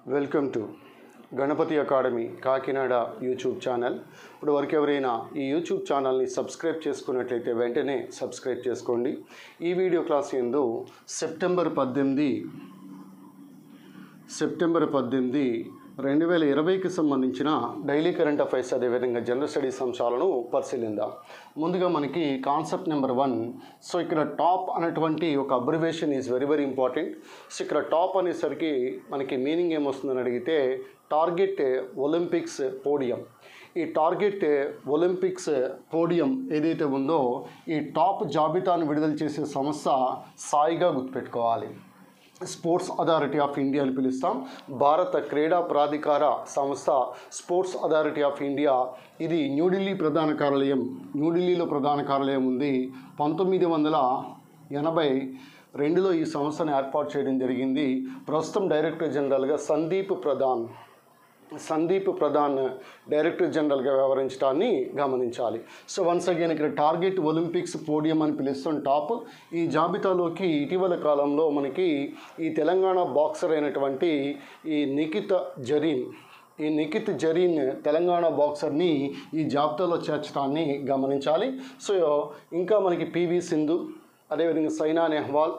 welcome to Ganapathi academy Kakinada YouTube channel ఇప్పుడు వరకు ఎవరైనా ఈ యూట్యూబ్ ఛానల్ని సబ్స్క్రైబ్ చేసుకున్నట్లయితే వెంటనే సబ్స్క్రైబ్ చేసుకోండి ఈ వీడియో క్లాస్ ఎందు సెప్టెంబర్ పద్దెనిమిది సెప్టెంబర్ పద్దెనిమిది రెండు వేల ఇరవైకి సంబంధించిన డైలీ కరెంట్ అఫైర్స్ అదేవిధంగా జనరల్ స్టడీస్ అంశాలను పరిశీలిద్దాం ముందుగా మనకి కాన్సెప్ట్ నెంబర్ వన్ సో ఇక్కడ టాప్ అనేటువంటి ఒక abbreviation is very very important so ఇక్కడ టాప్ అనేసరికి మనకి మీనింగ్ ఏమొస్తుందని అడిగితే టార్గెట్ ఒలింపిక్స్ పోడియం ఈ టార్గెట్ ఒలింపిక్స్ పోడియం ఏదైతే ఉందో ఈ టాప్ జాబితాను విడుదల చేసే సంస్థ సాయిగా గుర్తుపెట్టుకోవాలి స్పోర్ట్స్ అథారిటీ ఆఫ్ ఇండియా అని పిలుస్తాం భారత క్రీడా ప్రాధికార సంస్థ స్పోర్ట్స్ అథారిటీ ఆఫ్ ఇండియా ఇది న్యూఢిల్లీ ప్రధాన కార్యాలయం న్యూఢిల్లీలో ప్రధాన కార్యాలయం ఉంది పంతొమ్మిది వందల ఎనభై రెండులో ఈ సంస్థను ఏర్పాటు చేయడం జరిగింది ప్రస్తుతం డైరెక్టర్ జనరల్గా సందీప్ ప్రధాన్ సందీప్ ప్రధాన్ డైరెక్టర్ జనరల్గా వ్యవహరించడాన్ని గమనించాలి సో వన్స్ అగైన్ ఇక్కడ టార్గెట్ ఒలింపిక్స్ పోడియం అని పిలుస్తాం టాప్ ఈ జాబితాలోకి ఇటీవల కాలంలో మనకి ఈ తెలంగాణ బాక్సర్ అయినటువంటి ఈ నిఖిత జరీన్ ఈ నిఖిత్ జరీన్ తెలంగాణ బాక్సర్ని ఈ జాబితాలో చేర్చడాన్ని గమనించాలి సో ఇంకా మనకి పివి సింధు అదేవిధంగా సైనా నెహ్వాల్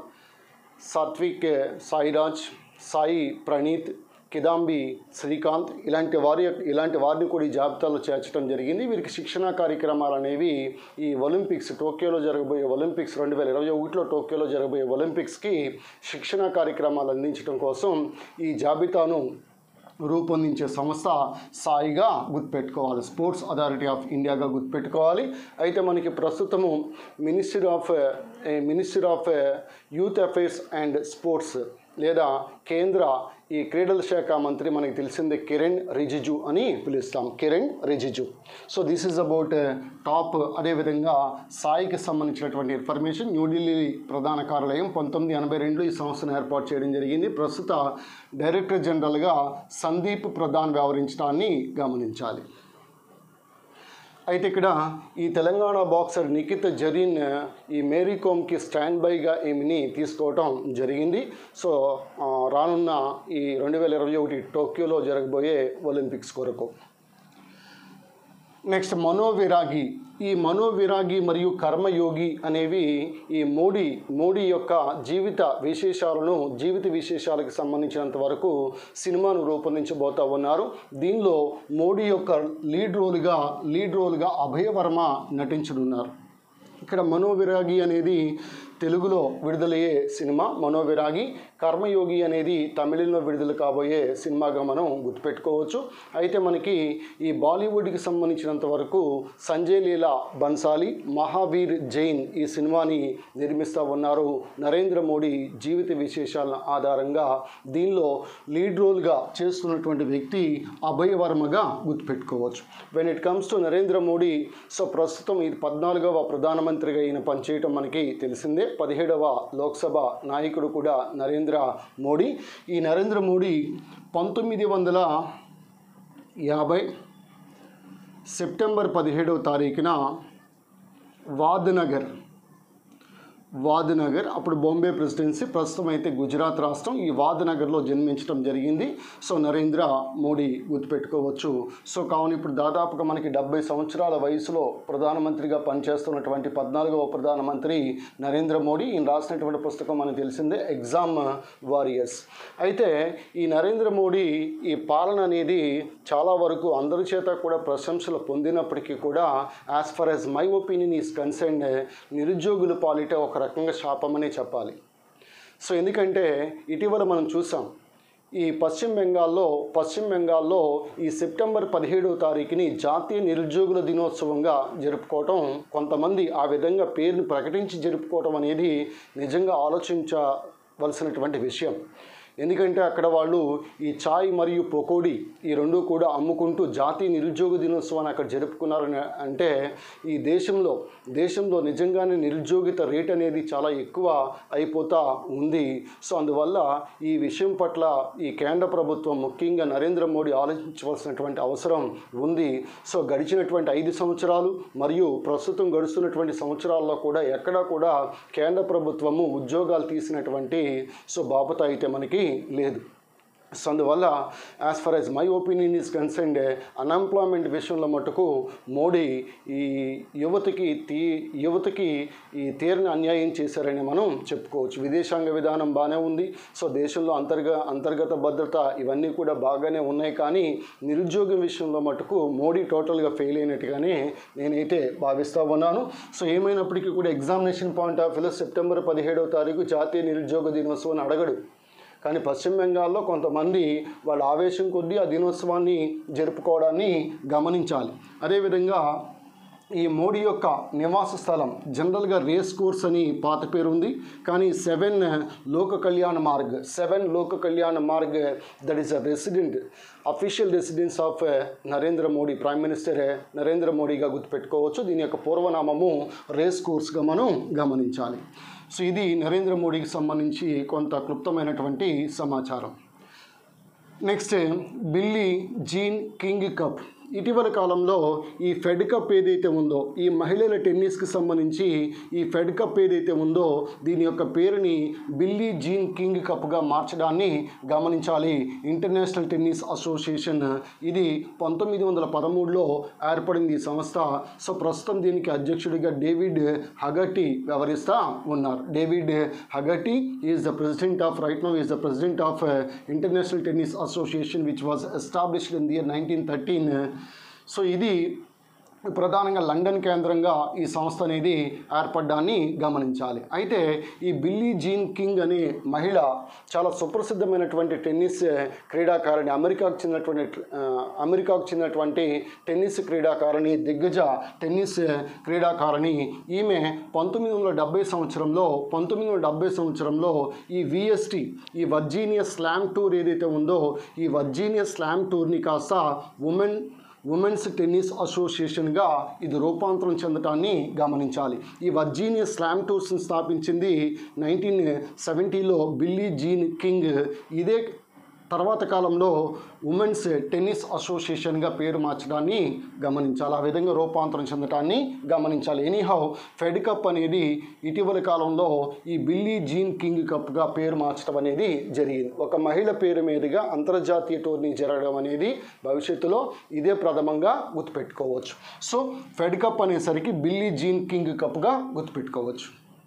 సాత్విక్ సాయిరాజ్ సాయి ప్రణీత్ కిదాంబి శ్రీకాంత్ ఇలాంటి వారి యొక్క- ఇలాంటి వారిని కూడా ఈ జాబితాలో చేర్చడం జరిగింది వీరికి శిక్షణా కార్యక్రమాలు అనేవి ఈ ఒలింపిక్స్ టోక్యోలో జరగబోయే ఒలింపిక్స్ రెండు వేల ఇరవై ఒకటిలో టోక్యోలో జరగబోయే ఒలింపిక్స్కి శిక్షణా కార్యక్రమాలు అందించడం కోసం ఈ జాబితాను రూపొందించే సంస్థ సాయిగా గుర్తుపెట్టుకోవాలి స్పోర్ట్స్ అథారిటీ ఆఫ్ ఇండియాగా గుర్తుపెట్టుకోవాలి అయితే మనకి ప్రస్తుతము ministry of ministry of youth affairs and sports లేదా కేంద్ర ఈ క్రీడల శాఖ మంత్రి మనకి తెలిసిందే కిరణ్ రిజిజు అని పిలుస్తాం Kiren Rijiju so this is about top అదేవిధంగా సాయికి సంబంధించినటువంటి ఇన్ఫర్మేషన్ న్యూఢిల్లీ ప్రధాన కార్యాలయం పంతొమ్మిది ఎనభై రెండులో ఈ సంస్థను ఏర్పాటు చేయడం జరిగింది ప్రస్తుత డైరెక్టర్ జనరల్గా సందీప్ ప్రధాన్ వ్యవహరించడాన్ని గమనించాలి అయితే ఇక్కడ ఈ తెలంగాణ బాక్సర్ నిఖిత్ జరీన్ ఈ మేరీ కోమ్కి స్టాండ్ బైగా ఈమెని తీసుకోవటం జరిగింది సో ఆ, రానున్న ఈ రెండు వేల ఇరవై ఒకటి టోక్యోలో జరగబోయే ఒలింపిక్స్ కొరకు నెక్స్ట్ మనోవిరాగి ఈ మనోవిరాగి మరియు కర్మయోగి అనేవి ఈ మోడీ మోడీ యొక్క జీవిత విశేషాలను జీవిత విశేషాలకు సంబంధించినంత వరకు సినిమాను రూపొందించబోతా ఉన్నారు దీనిలో మోడీ యొక్క లీడ్ రోల్గా లీడ్ రోల్గా అభయవర్మ నటించనున్నారు ఇక్కడ మనోవిరాగి అనేది తెలుగులో విడుదలయ్యే సినిమా మనోవిరాగి కర్మయోగి అనేది తమిళంలో విడుదల కాబోయే సినిమాగా మనం గుర్తుపెట్టుకోవచ్చు అయితే మనకి ఈ బాలీవుడ్కి సంబంధించినంత వరకు సంజయ్ లీలా బన్సాలి మహావీర్ జైన్ ఈ సినిమాని నిర్మిస్తూ ఉన్నారు నరేంద్ర మోడీ జీవిత విశేషాల ఆధారంగా దీనిలో లీడ్ రోల్గా చేస్తున్నటువంటి వ్యక్తి అభయ్ వర్మగా గుర్తుపెట్టుకోవచ్చు when it comes to Narendra Modi so ప్రస్తుతం ఇది పద్నాలుగవ ప్రధానమంత్రిగా ఈయన పనిచేయటం మనకి తెలిసిందే పదిహేడవ లోక్సభ నాయకుడు కూడా నరేంద్ర మోడీ ఈ నరేంద్ర మోడీ పంతొమ్మిది వందల యాభై సెప్టెంబర్ పదిహేడవ తారీఖున వాద్నగర్ వాద్నగర్ అప్పుడు బాంబే ప్రెసిడెన్సీ ప్రస్తుతం అయితే గుజరాత్ రాష్ట్రం ఈ వాద్నగర్లో జన్మించడం జరిగింది సో నరేంద్ర మోడీ గుర్తుపెట్టుకోవచ్చు సో కావున ఇప్పుడు దాదాపుగా మనకి డెబ్బై సంవత్సరాల వయసులో ప్రధానమంత్రిగా పనిచేస్తున్నటువంటి పద్నాలుగవ ప్రధానమంత్రి నరేంద్ర మోడీ ఈయన రాసినటువంటి పుస్తకం మనకు తెలిసిందే ఎగ్జామ్ వారియర్స్ అయితే ఈ నరేంద్ర మోడీ ఈ పాలన అనేది చాలా వరకు అందరి చేత కూడా ప్రశంసలు పొందినప్పటికీ కూడా as far as my opinion is concern నిరుద్యోగుల పాలిట ఒక రకంగా శాపమనే చెప్పాలి సో ఎందుకంటే ఇటీవల మనం చూసాం ఈ పశ్చిమ బెంగాల్లో పశ్చిమ బెంగాల్లో ఈ సెప్టెంబర్ పదిహేడవ తారీఖుని జాతీయ నిరుద్యోగుల దినోత్సవంగా జరుపుకోవటం కొంతమంది ఆ విధంగా పేరుని ప్రకటించి జరుపుకోవటం అనేది నిజంగా ఆలోచించవలసినటువంటి విషయం ఎందుకంటే అక్కడ వాళ్ళు ఈ చాయ్ మరియు పకోడీ ఈ రెండు కూడా అమ్ముకుంటూ జాతీయ నిరుద్యోగ దినోత్సవాన్ని అక్కడ జరుపుకున్నారని అంటే ఈ దేశంలో దేశంలో నిజంగానే నిరుద్యోగిత రేట్ అనేది చాలా ఎక్కువ అయిపోతా ఉంది సో అందువల్ల ఈ విషయం పట్ల ఈ కేంద్ర ప్రభుత్వం ముఖ్యంగా నరేంద్ర మోడీ ఆలోచించవలసినటువంటి అవసరం ఉంది సో గడిచినటువంటి ఐదు సంవత్సరాలు మరియు ప్రస్తుతం గడుస్తున్నటువంటి సంవత్సరాల్లో కూడా ఎక్కడా కూడా కేంద్ర ప్రభుత్వము ఉద్యోగాలు తీసినటువంటి సో బాపత అయితే మనకి లేదు సో అందువల్ల as far as my opinion is concerned unemployment విషయంలో మటుకు మోడీ ఈ యువతకి తీ యువతకి ఈ తీరని అన్యాయం చేశారని మనం చెప్పుకోవచ్చు విదేశాంగ విధానం బాగానే ఉంది సో దేశంలో అంతర్గ అంతర్గత భద్రత ఇవన్నీ కూడా బాగానే ఉన్నాయి కానీ నిరుద్యోగం విషయంలో మటుకు మోడీ టోటల్గా ఫెయిల్ అయినట్టుగానే నేనైతే భావిస్తూ ఉన్నాను సో ఏమైనప్పటికీ కూడా ఎగ్జామినేషన్ పాయింట్ ఆఫ్ వ్యూలో సెప్టెంబర్ పదిహేడవ తారీఖు జాతీయ నిరుద్యోగ దినోత్సవం అని అడగడు కానీ పశ్చిమ బెంగాల్లో కొంతమంది వాళ్ళ ఆవేశం కొద్దీ ఆ దినోత్సవాన్ని జరుపుకోవడాన్ని గమనించాలి అదేవిధంగా ఈ మోడీ యొక్క నివాస స్థలం జనరల్గా రేస్ కోర్స్ అని పాత పేరు ఉంది కానీ seven Lok Kalyan Marg seven Lok Kalyan Marg that is a resident official residence of Narendra Modi prime minister Narendra మోడీగా గుర్తుపెట్టుకోవచ్చు దీని యొక్క పూర్వనామము రేస్ కోర్స్గా మనం గమనించాలి సో ఇది నరేంద్ర మోడీకి సంబంధించి కొంత క్లుప్తమైనటువంటి సమాచారం next Billie Jean King cup ఇటీవల కాలంలో ఈ ఫెడ్ కప్ ఏదైతే ఉందో ఈ మహిళల టెన్నిస్కి సంబంధించి ఈ ఫెడ్ కప్ ఏదైతే ఉందో దీని యొక్క పేరుని బిల్లీ జీన్ కింగ్ కప్గా మార్చడాన్ని గమనించాలి ఇంటర్నేషనల్ టెన్నిస్ అసోసియేషన్ ఇది పంతొమ్మిది వందల పదమూడులో ఏర్పడింది ఈ సంస్థ సో ప్రస్తుతం దీనికి అధ్యక్షుడిగా డేవిడ్ హగటి వ్యవహరిస్తూ ఉన్నారు David Haggerty is the president of right now is the president of International Tennis Association which was established in the year nineteen thirteen so ఇది ప్రధానంగా లండన్ కేంద్రంగా ఈ సంస్థ అనేది ఏర్పడ్డాన్ని గమనించాలి అయితే ఈ బిల్లీ జీన్ కింగ్ అనే మహిళ చాలా సుప్రసిద్ధమైనటువంటి టెన్నిస్ క్రీడాకారిణి అమెరికాకు చెందినటువంటి ఆ, అమెరికాకు చెందినటువంటి టెన్నిస్ క్రీడాకారిణి దిగ్గజ టెన్నిస్ క్రీడాకారిణి ఈమె పంతొమ్మిది వందల డెబ్బై సంవత్సరంలో పంతొమ్మిది వందల డెబ్బై సంవత్సరంలో ఈ విఎస్టి ఈ వర్జీనియా స్లామ్ టూర్ ఏదైతే ఉందో ఈ వర్జీనియా స్లామ్ టూర్ని కాస్త ఉమెన్ ఉమెన్స్ టెన్నిస్ అసోసియేషన్గా ఇది రూపాంతరం చెందటాన్ని గమనించాలి ఈ వర్జీనియా స్లామ్ టూర్స్ని స్థాపించింది నైన్టీన్ సెవెంటీలో బిల్లీ జీన్ కింగ్ ఇదే తర్వాత కాలంలో ఉమెన్స్ టెన్నిస్ అసోసియేషన్గా పేరు మార్చడాన్ని గమనించాలి ఆ విధంగా రూపాంతరం చెందటాన్ని గమనించాలి ఎనీహౌ ఫెడ్ కప్ అనేది ఇటీవల కాలంలో ఈ బిల్లీ జీన్ కింగ్ కప్గా పేరు మార్చడం అనేది జరిగింది ఒక మహిళ పేరు మీదుగా అంతర్జాతీయ టోర్నీ జరగడం అనేది భవిష్యత్తులో ఇదే ప్రథమంగా గుర్తుపెట్టుకోవచ్చు సో ఫెడ్ కప్ అనేసరికి బిల్లీ జీన్ కింగ్ కప్గా గుర్తుపెట్టుకోవచ్చు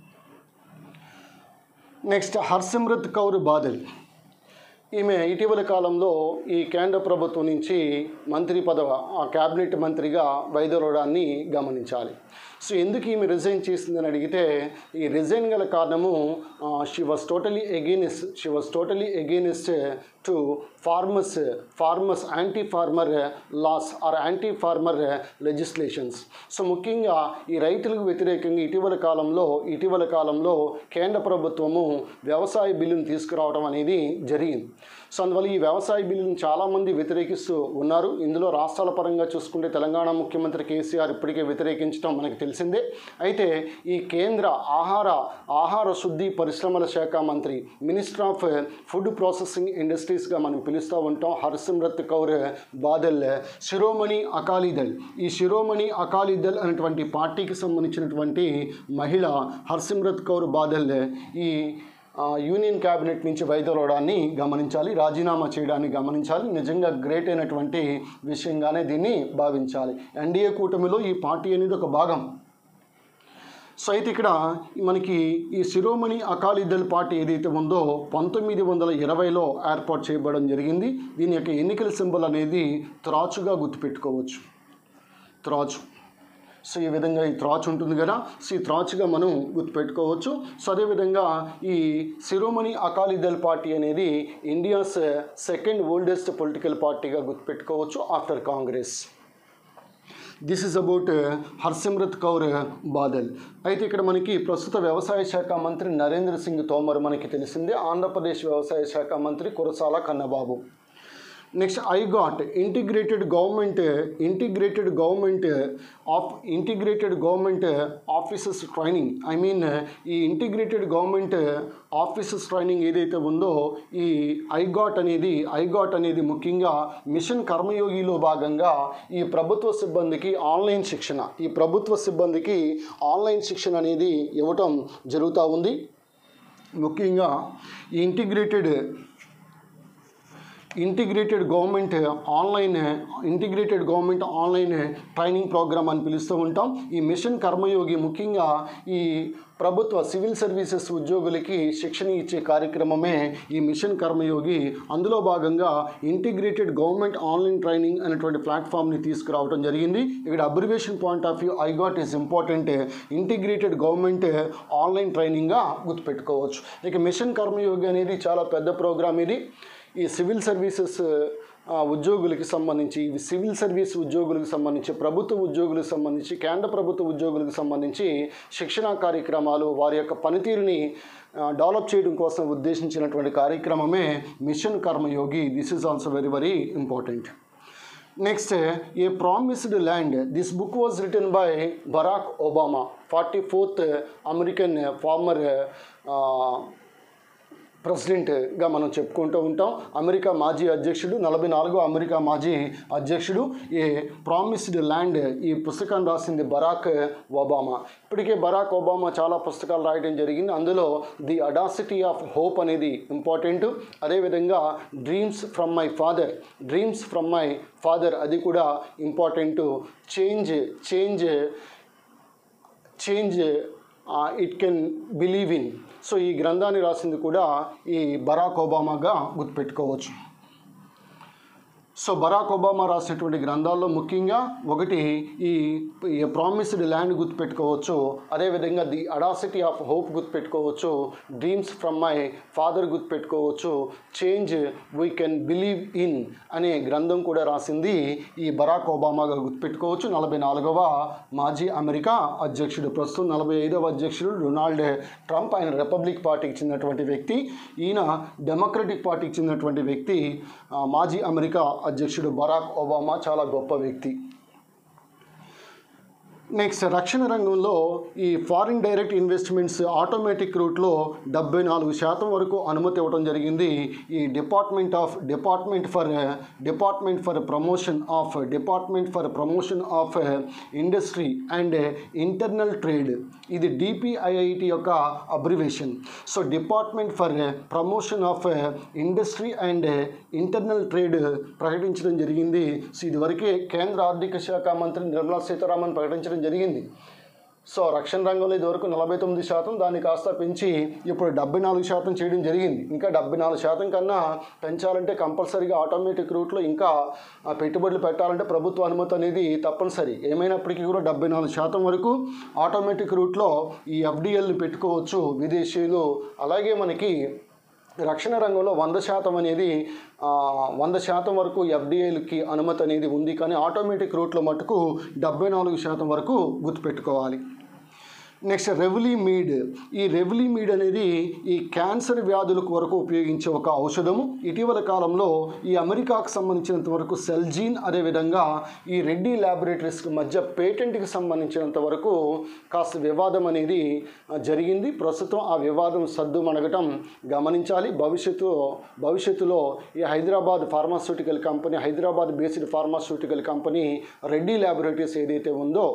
నెక్స్ట్ హర్సిమ్రత్ కౌర్ బాదల్ ఈమె ఇటీవల కాలంలో ఈ కేంద్ర ప్రభుత్వం నుంచి మంత్రి పదవ ఆ క్యాబినెట్ మంత్రిగా వైదొలడాన్ని గమనించాలి సో ఎందుకు ఈమె రిజైన్ చేసిందని అడిగితే ఈ రిజైన్ గల కారణము she was totally against she was totally against to farmers farmers anti farmer laws or anti farmer legislations so ముఖ్యంగా ఈ రైతులకు వ్యతిరేకంగా ఇటీవల కాలంలో ఇటీవల కాలంలో కేంద్ర ప్రభుత్వము వ్యవసాయ బిల్లును తీసుకురావడం అనేది జరిగింది సో అందువల్ల ఈ వ్యవసాయ బిల్లును చాలామంది వ్యతిరేకిస్తూ ఉన్నారు ఇందులో రాష్ట్రాల పరంగా చూసుకుంటే తెలంగాణ ముఖ్యమంత్రి కేసీఆర్ ఇప్పటికే వ్యతిరేకించడం మనకు తెలిసిందే అయితే ఈ కేంద్ర ఆహార ఆహార శుద్ధి పరిశ్రమల శాఖ మంత్రి మినిస్టర్ ఆఫ్ ఫుడ్ ప్రాసెసింగ్ ఇండస్ట్రీస్గా మనం పిలుస్తూ ఉంటాం హర్సిమ్రత్ కౌర్ బాదల్ శిరోమణి అకాలీదల్ ఈ శిరోమణి అకాలీదల్ అనేటువంటి పార్టీకి సంబంధించినటువంటి మహిళ హర్సిమ్రత్ కౌర్ బాదల్ ఈ ఆ, యూనియన్ క్యాబినెట్ నుంచి వైదొలవడాన్ని గమనించాలి రాజీనామా చేయడాన్ని గమనించాలి నిజంగా గ్రేట్ అయినటువంటి విషయంగానే దీన్ని భావించాలి ఎన్డీఏ కూటమిలో ఈ పార్టీ అనేది ఒక భాగం సో అయితే ఇక్కడ మనకి ఈ శిరోమణి అకాలీదళ్ పార్టీ ఏదైతే ఉందో పంతొమ్మిది వందల ఇరవైలో ఏర్పాటు చేయబడడం జరిగింది దీని యొక్క ఎన్నికల సింబల్ అనేది త్రాచుగా గుర్తుపెట్టుకోవచ్చు త్రాచు సో ఈ విధంగా ఈ త్రాచ్ ఉంటుంది కదా సో ఈ త్రాచ్గా మనం గుర్తుపెట్టుకోవచ్చు సో అదేవిధంగా ఈ శిరోమణి అకాలీదళ్ పార్టీ అనేది ఇండియాస్ సెకండ్ ఓల్డెస్ట్ పొలిటికల్ పార్టీగా గుర్తుపెట్టుకోవచ్చు after Congress this is about Harsimrat Kaur Badal అయితే ఇక్కడ మనకి ప్రస్తుత వ్యవసాయ శాఖ మంత్రి నరేంద్ర సింగ్ తోమర్ మనకి తెలిసిందే ఆంధ్రప్రదేశ్ వ్యవసాయ శాఖ మంత్రి Kurasala Kannababu next I got integrated government integrated government of integrated government offices training I mean ఈ ఇంటిగ్రేటెడ్ గవర్నమెంట్ ఆఫీసెస్ ట్రైనింగ్ ఏదైతే ఉందో ఈ ఐగాట్ అనేది ఐగాట్ అనేది ముఖ్యంగా మిషన్ కర్మయోగిలో భాగంగా ఈ ప్రభుత్వ సిబ్బందికి ఆన్లైన్ శిక్షణ ఈ ప్రభుత్వ సిబ్బందికి ఆన్లైన్ శిక్షణ అనేది ఇవ్వటం జరుగుతూ ఉంది ముఖ్యంగా ఈ integrated integrated government online integrated government online training program అని పిలుస్తూ ఉంటాం ఈ మిషన్ కర్మయోగి ముఖ్యంగా ఈ ప్రభుత్వ సివిల్ సర్వీసెస్ ఉద్యోగులకి శిక్షణ ఇచ్చే కార్యక్రమమే ఈ మిషన్ కర్మయోగి అందులో భాగంగా ఇంటిగ్రేటెడ్ గవర్నమెంట్ ఆన్లైన్ ట్రైనింగ్ అనేటువంటి ప్లాట్ఫామ్ని తీసుకురావడం జరిగింది ఇక్కడ abbreviation point of view I got is important integrated government online ట్రైనింగ్గా గుర్తుపెట్టుకోవచ్చు ఇక మిషన్ కర్మయోగి అనేది చాలా పెద్ద ప్రోగ్రామ్ ఇది ఈ సివిల్ సర్వీసెస్ ఆ, ఉద్యోగులకి సంబంధించి ఇవి సివిల్ సర్వీస్ ఉద్యోగులకు సంబంధించి ప్రభుత్వ ఉద్యోగులకు సంబంధించి కేంద్ర ప్రభుత్వ ఉద్యోగులకు సంబంధించి శిక్షణా కార్యక్రమాలు వారి యొక్క పనితీరుని ఆ, డెవలప్ చేయడం కోసం ఉద్దేశించినటువంటి కార్యక్రమమే mission Karmayogi this is also very very important next a promised land this book was return by Barack Obama forty fourth American former ప్రెసిడెంట్గా మనం చెప్పుకుంటూ ఉంటాం అమెరికా మాజీ అధ్యక్షుడు నలభై నాలుగో అమెరికా మాజీ అధ్యక్షుడు ఈ ప్రామిస్డ్ ల్యాండ్ ఈ పుస్తకాన్ని రాసింది బరాక్ ఒబామా ఇప్పటికే బరాక్ ఒబామా చాలా పుస్తకాలు రాయడం జరిగింది అందులో ది అడాసిటీ ఆఫ్ హోప్ అనేది ఇంపార్టెంట్ అదేవిధంగా dreams from my father dreams from my father అది కూడా important change change change it can believe in so ఈ గ్రంథాన్ని రాసింది కూడా ఈ బరాక్ ఒబామాగా గుర్తుపెట్టుకోవచ్చు సో బరాక్ ఒబామా రాసినటువంటి గ్రంథాల్లో ముఖ్యంగా ఒకటి ఈ ప్రామిస్డ్ ల్యాండ్ గుర్తుపెట్టుకోవచ్చు అదేవిధంగా ది అడాసిటీ ఆఫ్ హోప్ గుర్తుపెట్టుకోవచ్చు డ్రీమ్స్ ఫ్రమ్ మై ఫాదర్ గుర్తుపెట్టుకోవచ్చు change we can believe in అనే గ్రంథం కూడా రాసింది ఈ బరాక్ ఒబామాగా గుర్తుపెట్టుకోవచ్చు నలభై నాలుగవ మాజీ అమెరికా అధ్యక్షుడు ప్రస్తుతం నలభై ఐదవ అధ్యక్షుడు డొనాల్డ్ ట్రంప్ ఆయన రిపబ్లిక్ పార్టీకి చెందినటువంటి వ్యక్తి ఈయన డెమోక్రటిక్ పార్టీకి చెందినటువంటి వ్యక్తి ఆ, మాజీ అమెరికా అధ్యక్షుడు బరాక్ ఒబామా చాలా గొప్ప వ్యక్తి నెక్స్ట్ రక్షణ రంగంలో ఈ ఫారిన్ డైరెక్ట్ ఇన్వెస్ట్మెంట్స్ ఆటోమేటిక్ రూట్లో డెబ్బై నాలుగు శాతం వరకు అనుమతి ఇవ్వడం జరిగింది ఈ department of department for department for promotion of department for promotion of industry and internal trade ఇది డిపిఐఐటి యొక్క abbreviation so department for promotion of industry and internal trade ప్రకటించడం జరిగింది సో ఇదివరకే కేంద్ర ఆర్థిక శాఖ మంత్రి నిర్మలా సీతారామన్ ప్రకటించడం జరిగింది సో రక్షణ రంగంలో ఇదివరకు నలభై తొమ్మిది శాతం దాన్ని కాస్త పెంచి ఇప్పుడు డెబ్బై నాలుగు శాతం చేయడం జరిగింది ఇంకా డెబ్బై నాలుగు శాతం కన్నా పెంచాలంటే కంపల్సరీగా ఆటోమేటిక్ రూట్లో ఇంకా ఆ, పెట్టుబడులు పెట్టాలంటే ప్రభుత్వ అనుమతి అనేది తప్పనిసరి ఏమైనప్పటికీ కూడా డెబ్బై నాలుగు శాతం వరకు ఆటోమేటిక్ రూట్లో ఈ ఎఫ్డిఎల్ని పెట్టుకోవచ్చు విదేశీయులు అలాగే మనకి రక్షణ రంగంలో వంద శాతం అనేది ఆ, వంద శాతం వరకు ఎఫ్డిఐలకి అనుమతి అనేది ఉంది కానీ ఆటోమేటిక్ రూట్లో మటుకు డెబ్బై నాలుగు శాతం వరకు గుర్తుపెట్టుకోవాలి నెక్స్ట్ రెవ్లీమీడ్ ఈ రెవ్లీమీడ్ అనేది ఈ క్యాన్సర్ వ్యాధులకు వరకు ఉపయోగించే ఒక ఔషధము ఇటీవల కాలంలో ఈ అమెరికాకు సంబంధించినంత వరకు సెల్జీన్ అదేవిధంగా ఈ రెడ్డి ల్యాబొరేటరీస్కి మధ్య పేటెంట్కి సంబంధించినంత వరకు కాస్త వివాదం అనేది ఆ, జరిగింది ప్రస్తుతం ఆ వివాదం సద్దు మనగటం గమనించాలి భవిష్యత్తు భవిష్యత్తులో ఈ Hyderabad pharmaceutical company Hyderabad based pharmaceutical company Reddy laboratories ఏదైతే ఉందో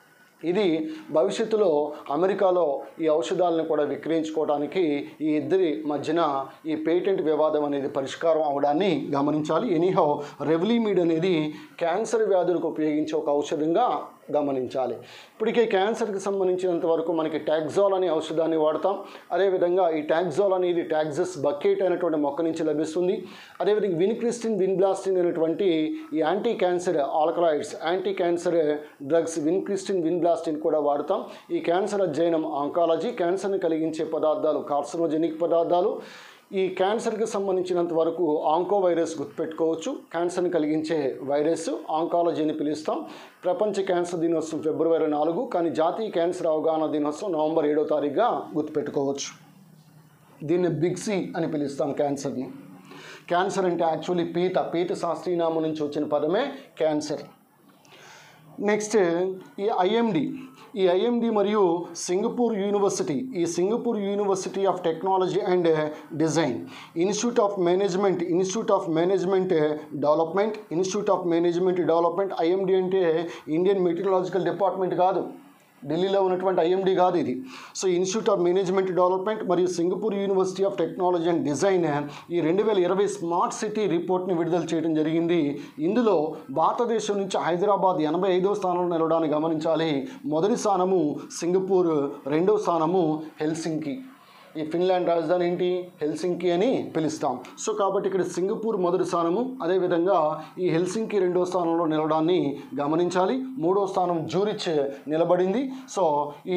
ఇది భవిష్యత్తులో అమెరికాలో ఈ ఔషధాలను కూడా విక్రయించుకోవడానికి ఈ ఇద్దరి మధ్యన ఈ పేటెంట్ వివాదం అనేది పరిష్కారం అవడాన్ని గమనించాలి ఎనీహౌ రెవ్లీమీడ్ అనేది క్యాన్సర్ వ్యాధులకు ఉపయోగించే ఒక ఔషధంగా గమనించాలి ఇప్పటికే క్యాన్సర్కి సంబంధించినంత వరకు మనకి టాక్సాల్ అనే ఔషధాన్ని వాడతాం అదేవిధంగా ఈ టాక్సాల్ అనేది టాక్సస్ బకెట్ అనేటువంటి మొక్క నుంచి లభిస్తుంది అదేవిధంగా విన్క్రిస్టిన్ విన్బ్లాస్టిన్ అనేటువంటి ఈ anti cancer alkaloids anti cancer drugs vincristine vinblastine కూడా వాడతాం ఈ క్యాన్సర్ అధ్యయనం ఆంకాలజీ క్యాన్సర్ని కలిగించే పదార్థాలు కార్సినోజెనిక్ పదార్థాలు ఈ క్యాన్సర్కి సంబంధించినంత వరకు ఆంకో వైరస్ గుర్తుపెట్టుకోవచ్చు క్యాన్సర్ని కలిగించే వైరస్ ఆంకాలజీ అని పిలుస్తాం ప్రపంచ క్యాన్సర్ దినోత్సవం ఫిబ్రవరి నాలుగు కానీ జాతీయ క్యాన్సర్ అవగాహన దినోత్సవం నవంబర్ ఏడో తారీఖుగా గుర్తుపెట్టుకోవచ్చు దీన్ని బిగ్ సి అని పిలుస్తాం క్యాన్సర్ని క్యాన్సర్ అంటే యాక్చువల్లీ పీత పీత శాస్త్రీనామం నుంచి వచ్చిన పదమే క్యాన్సర్ నెక్స్ట్ ఈ ఐఎండి ఈ ఐఎండి మరియు సింగపూర్ యూనివర్సిటీ ఈ Singapore university of technology and design institute of management institute of management development institute of management development IMD అంటే ఇండియన్ మెటీరియలాజికల్ డిపార్ట్మెంట్ కాదు ఢిల్లీలో ఉన్నటువంటి ఐఎండి కాదు ఇది so institute of management development మరియు Singapore university of technology and design ఈ రెండు వేల ఇరవై స్మార్ట్ సిటీ రిపోర్ట్ని విడుదల చేయడం జరిగింది ఇందులో భారతదేశం నుంచి హైదరాబాద్ ఎనభై ఐదవ స్థానంలో నిలవడాన్ని గమనించాలి మొదటి స్థానము సింగపూర్ రెండవ స్థానము హెల్సింకి ఈ ఫిన్లాండ్ రాజధాని ఏంటి హెల్సింకి అని పిలుస్తాం సో కాబట్టి ఇక్కడ సింగపూర్ మొదటి స్థానము అదేవిధంగా ఈ హెల్సింకి రెండో స్థానంలో నిలవడాన్ని గమనించాలి మూడో స్థానం జూరిచ్ నిలబడింది సో ఈ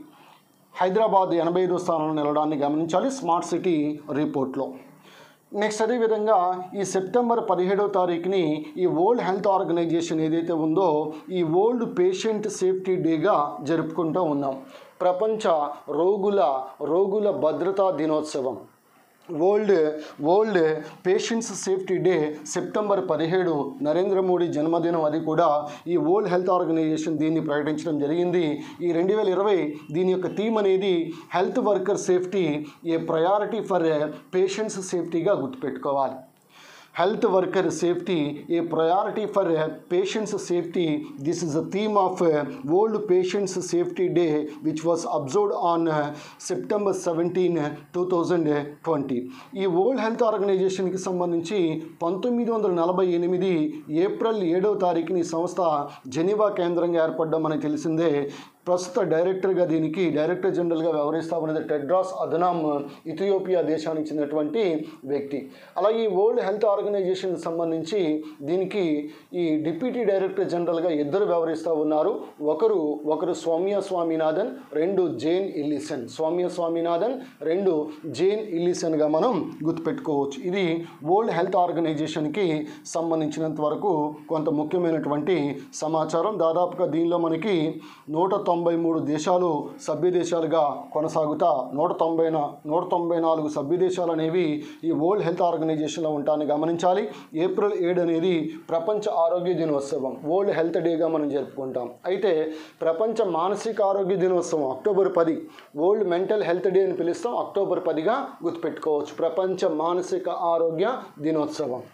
హైదరాబాద్ ఎనభై ఐదో స్థానంలో నిలవడాన్ని గమనించాలి స్మార్ట్ సిటీ రిపోర్ట్లో నెక్స్ట్ అదేవిధంగా ఈ సెప్టెంబర్ పదిహేడవ తారీఖుని ఈ వరల్డ్ హెల్త్ ఆర్గనైజేషన్ ఏదైతే ఉందో ఈ వరల్డ్ పేషెంట్ సేఫ్టీ డేగా జరుపుకుంటూ ఉన్నాం ప్రపంచ రోగుల రోగుల భద్రతా దినోత్సవం world world patients safety day September పదిహేడు నరేంద్ర మోడీ జన్మదినం అది కూడా ఈ వరల్డ్ హెల్త్ ఆర్గనైజేషన్ దీన్ని ప్రకటించడం జరిగింది ఈ రెండు వేల ఇరవై దీని యొక్క థీమ్ అనేది health worker safety a priority for patients సేఫ్టీగా గుర్తుపెట్టుకోవాలి health worker safety a priority for patients safety this is the theme of world patients safety day which was observed on September seventeen two thousand twenty ఈ world health ఆర్గనైజేషన్కి సంబంధించి పంతొమ్మిది వందల నలభై ఎనిమిది April ఏడవ తారీఖుని ఈ సంస్థ జెనీవా కేంద్రంగా ఏర్పడడం మనకి తెలిసిందే ప్రస్తుత డైరెక్టర్గా దీనికి డైరెక్టర్ జనరల్గా వ్యవహరిస్తా ఉన్నది టెడ్రాస్ అదనామ్ ఇథియోపియా దేశానికి చెందినటువంటి వ్యక్తి అలాగే ఈ వరల్డ్ హెల్త్ ఆర్గనైజేషన్కి సంబంధించి దీనికి ఈ డిప్యూటీ డైరెక్టర్ జనరల్గా ఇద్దరు వ్యవహరిస్తూ ఉన్నారు ఒకరు ఒకరు సౌమ్య స్వామినాథన్ రెండు జేన్ ఇల్లిసన్ సౌమ్య స్వామినాథన్ రెండు జేన్ ఇల్లిసన్గా మనం గుర్తుపెట్టుకోవచ్చు ఇది వరల్డ్ హెల్త్ ఆర్గనైజేషన్కి సంబంధించినంత వరకు కొంత ముఖ్యమైనటువంటి సమాచారం దాదాపుగా దీనిలో మనకి నూట తొంభై మూడు దేశాలు సభ్య దేశాలుగా కొనసాగుతా నూట తొంభై నా- నూట తొంభై నాలుగు సభ్య దేశాలు అనేవి ఈ వరల్డ్ హెల్త్ ఆర్గనైజేషన్లో ఉంటాయని గమనించాలి ఏప్రిల్ ఏడు అనేది ప్రపంచ ఆరోగ్య దినోత్సవం వరల్డ్ హెల్త్ డేగా మనం జరుపుకుంటాం అయితే ప్రపంచ మానసిక ఆరోగ్య దినోత్సవం అక్టోబర్ పది వరల్డ్ మెంటల్ హెల్త్ డే అని పిలుస్తాం అక్టోబర్ పదిగా గుర్తుపెట్టుకోవచ్చు ప్రపంచ మానసిక ఆరోగ్య దినోత్సవం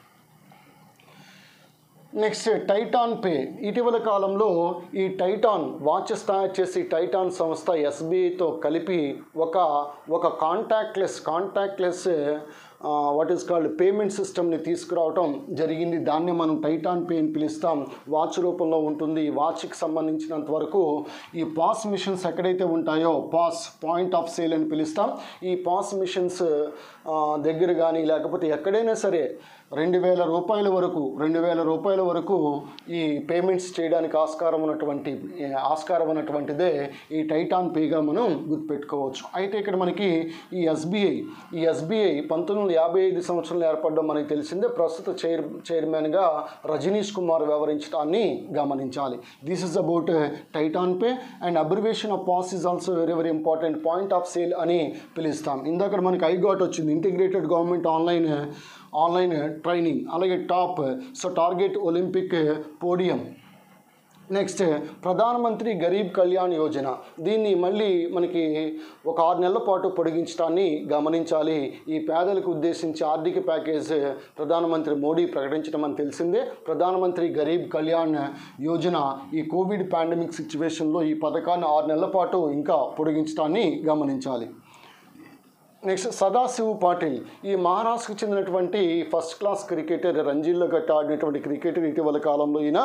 నెక్స్ట్ టైటాన్ పే ఇటీవల కాలంలో ఈ టైటాన్ వాచెస్ తయారు చేసి టైటాన్ సంస్థ ఎస్బీఐతో కలిపి ఒక ఒక contactless contactless what is called payment సిస్టమ్ని తీసుకురావటం జరిగింది దాన్ని మనం టైటాన్ పే అని పిలుస్తాం వాచ్ రూపంలో ఉంటుంది ఈ వాచ్కి సంబంధించినంత వరకు ఈ పాస్ మిషన్స్ ఎక్కడైతే ఉంటాయో పాస్ పాయింట్ ఆఫ్ సేల్ అని పిలుస్తాం ఈ పాస్ మిషన్స్ దగ్గర కానీ లేకపోతే ఎక్కడైనా సరే రెండు వేల రూపాయల వరకు రెండు వేల రూపాయల వరకు ఈ పేమెంట్స్ చేయడానికి ఆస్కారం ఉన్నటువంటి ఏ, ఆస్కారం ఉన్నటువంటిదే ఈ టైటాన్ పేగా మనం గుర్తుపెట్టుకోవచ్చు అయితే ఇక్కడ మనకి ఈ ఎస్బీఐ ఈ ఎస్బీఐ పంతొమ్మిది వందల యాభై ఐదు సంవత్సరంలో ఏర్పడడం మనకి తెలిసిందే ప్రస్తుత చైర్ చైర్మన్గా రజనీష్ కుమార్ వ్యవహరించడాన్ని గమనించాలి this is about Titan pay and abbreviation of POS is also very very important point of sale అని పిలుస్తాం ఇందాక మనకి ఐగాట్ వచ్చింది integrated government online online training అలాగే top so target Olympic podium next ప్రధానమంత్రి గరీబ్ కళ్యాణ్ యోజన దీన్ని మళ్ళీ మనకి ఒక ఆరు నెలల పాటు పొడిగించడాన్ని గమనించాలి ఈ పేదలకు ఉద్దేశించి ఆర్థిక ప్యాకేజ్ ప్రధానమంత్రి మోడీ ప్రకటించడం అని తెలిసిందే ప్రధానమంత్రి గరీబ్ కళ్యాణ్ యోజన ఈ కోవిడ్ పాండమిక్ సిచ్యువేషన్లో ఈ పథకాన్ని ఆరు నెలల పాటు ఇంకా పొడిగించడాన్ని గమనించాలి నెక్స్ట్ సదాశివ్ పాటిల్ ఈ మహారాష్ట్రకు చెందినటువంటి ఫస్ట్ క్లాస్ క్రికెటర్ రంజీల్లో గట్ట ఆడినటువంటి క్రికెటర్ ఇటీవల కాలంలో ఈయన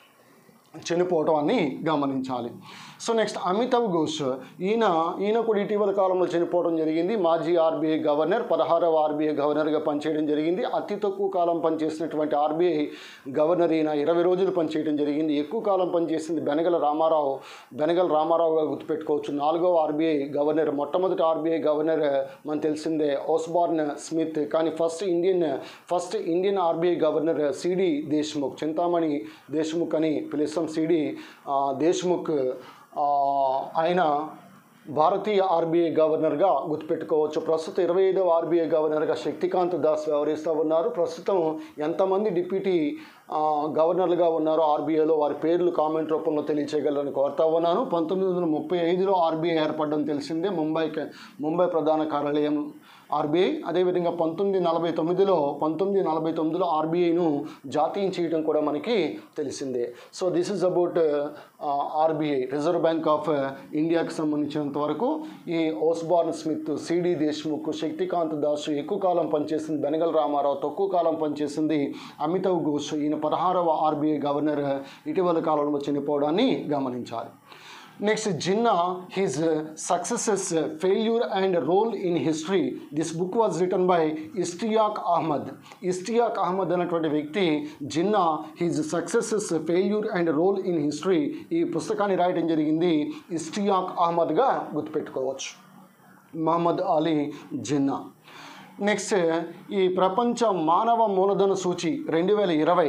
చనిపోవటం అని గమనించాలి సో నెక్స్ట్ అమితావ్ ఘోష్ ఈయన ఈయన కూడా ఇటీవల కాలంలో చనిపోవడం జరిగింది మాజీ ఆర్బీఐ గవర్నర్ పదహారవ ఆర్బీఐ గవర్నర్గా పనిచేయడం జరిగింది అతి తక్కువ కాలం పనిచేసినటువంటి ఆర్బీఐ గవర్నర్ ఈయన ఇరవై రోజులు పనిచేయడం జరిగింది ఎక్కువ కాలం పనిచేసింది బెనగల రామారావు బెనగల రామారావుగా గుర్తుపెట్టుకోవచ్చు నాలుగవ ఆర్బీఐ గవర్నర్ మొట్టమొదటి ఆర్బీఐ గవర్నర్ మనకు తెలిసిందే ఓస్బార్న్ స్మిత్ కానీ first Indian first Indian RBI governor CD Deshmukh Chintamani Deshmukh అని పిలుస్తాం సిడి దేశ్ముఖ్ ఆ, ఆయన భారతీయ ఆర్బీఐ గవర్నర్గా గుర్తుపెట్టుకోవచ్చు ప్రస్తుతం ఇరవై ఐదవ ఆర్బీఐ గవర్నర్గా శక్తికాంత్ దాస్ వ్యవహరిస్తూ ఉన్నారు ప్రస్తుతం ఎంతమంది డిప్యూటీ ఆ, గవర్నర్లుగా ఉన్నారో ఆర్బీఐలో వారి పేర్లు కామెంట్ రూపంలో తెలియచేయగలరని కోరుతా ఉన్నాను పంతొమ్మిది వందల ముప్పై ఐదులో ఆర్బీఐ ఏర్పడడం తెలిసిందే ముంబై ముంబై ప్రధాన కార్యాలయం ఆర్బీఐ అదేవిధంగా పంతొమ్మిది నలభై తొమ్మిదిలో పంతొమ్మిది నలభై తొమ్మిదిలో ఆర్బీఐను జాతీయం చేయడం కూడా మనకి తెలిసిందే so this is about RBI reserve bank of ఇండియాకి సంబంధించినంత వరకు ఈ Osborne Smith CD Deshmukh Shaktikanta Das ఎక్కువ కాలం పనిచేసింది బెనగల్ రామారావు తక్కువ కాలం పనిచేసింది అమితావ్ ఘోష్ ఈయన పదహారవ ఆర్బీఐ గవర్నర్ ఇటీవల కాలంలో చనిపోవడాన్ని గమనించాలి next Jinnah his successes failure and role in history this book was return by Ishtiaq Ahmed Ishtiaq Ahmed అనేటువంటి వ్యక్తి Jinnah his successes failure and role in history ఈ పుస్తకాన్ని రాయడం జరిగింది ఇస్టియాక్ అహ్మద్గా గుర్తుపెట్టుకోవచ్చు మహమ్మద్ అలీ జిన్నా నెక్స్ట్ ఈ ప్రపంచ మానవ మూలధన సూచి రెండు వేల ఇరవై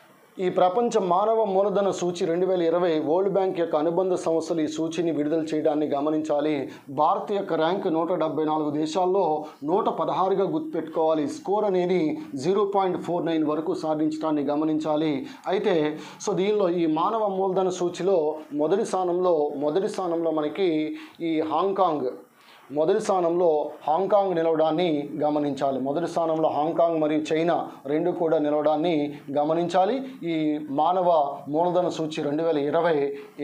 ఈ ప్రపంచ మానవ మూలధన సూచి రెండు వేల ఇరవై వరల్డ్ బ్యాంక్ యొక్క అనుబంధ సంస్థలు ఈ సూచిని విడుదల చేయడాన్ని గమనించాలి భారత్ యొక్క ర్యాంక్ నూట డెబ్బై నాలుగు దేశాల్లో నూట పదహారుగా గుర్తుపెట్టుకోవాలి స్కోర్ అనేది జీరో పాయింట్ ఫోర్ నైన్ వరకు సాధించడాన్ని గమనించాలి అయితే సో దీనిలో ఈ మానవ మూలధన సూచిలో మొదటి స్థానంలో మొదటి స్థానంలో మనకి ఈ హాంకాంగ్ మొదటి స్థానంలో హాంకాంగ్ నిలవడాన్ని గమనించాలి మొదటి స్థానంలో హాంకాంగ్ మరియు చైనా రెండు కూడా నిలవడాన్ని గమనించాలి ఈ మానవ మూలధన సూచి రెండు వేల ఇరవై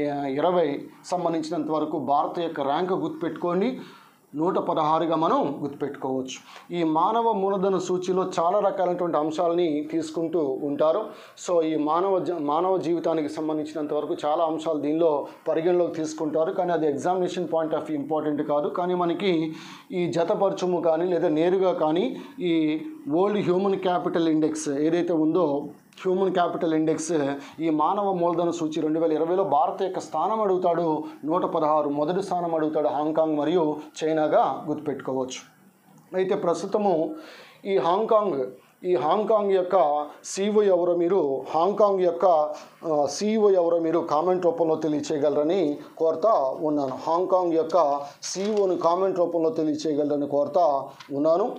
ఇరవై సంబంధించినంత వరకు భారత్ యొక్క ర్యాంకు గుర్తుపెట్టుకోండి నూట పదహారుగా మనం గుర్తుపెట్టుకోవచ్చు ఈ మానవ మూలధన సూచిలో చాలా రకాలైనటువంటి అంశాలని తీసుకుంటూ ఉంటారు సో ఈ మానవ జ- మానవ జీవితానికి సంబంధించినంత వరకు చాలా అంశాలు దీనిలో పరిగణలోకి తీసుకుంటారు కానీ అది examination point of view important కాదు కానీ మనకి ఈ జతపరచుము కానీ లేదా నేరుగా కానీ ఈ వరల్డ్ హ్యూమన్ క్యాపిటల్ ఇండెక్స్ ఏదైతే ఉందో హ్యూమన్ క్యాపిటల్ ఇండెక్స్ ఈ మానవ మూలధన సూచి రెండు వేల ఇరవైలో భారత్ యొక్క స్థానం అడుగుతాడు నూట పదహారు మొదటి స్థానం అడుగుతాడు హాంకాంగ్ మరియు చైనాగా గుర్తుపెట్టుకోవచ్చు అయితే ప్రస్తుతము ఈ హాంకాంగ్ ఈ హాంకాంగ్ యొక్క సీఈఓ ఎవరో మీరు హాంకాంగ్ యొక్క సీఈఓ ఎవరో మీరు కామెంట్ రూపంలో తెలియచేయగలరని కోరుతా ఉన్నాను హాంకాంగ్ యొక్క సీఈఓని కామెంట్ రూపంలో తెలియచేయగలరని కోరుతా ఉన్నాను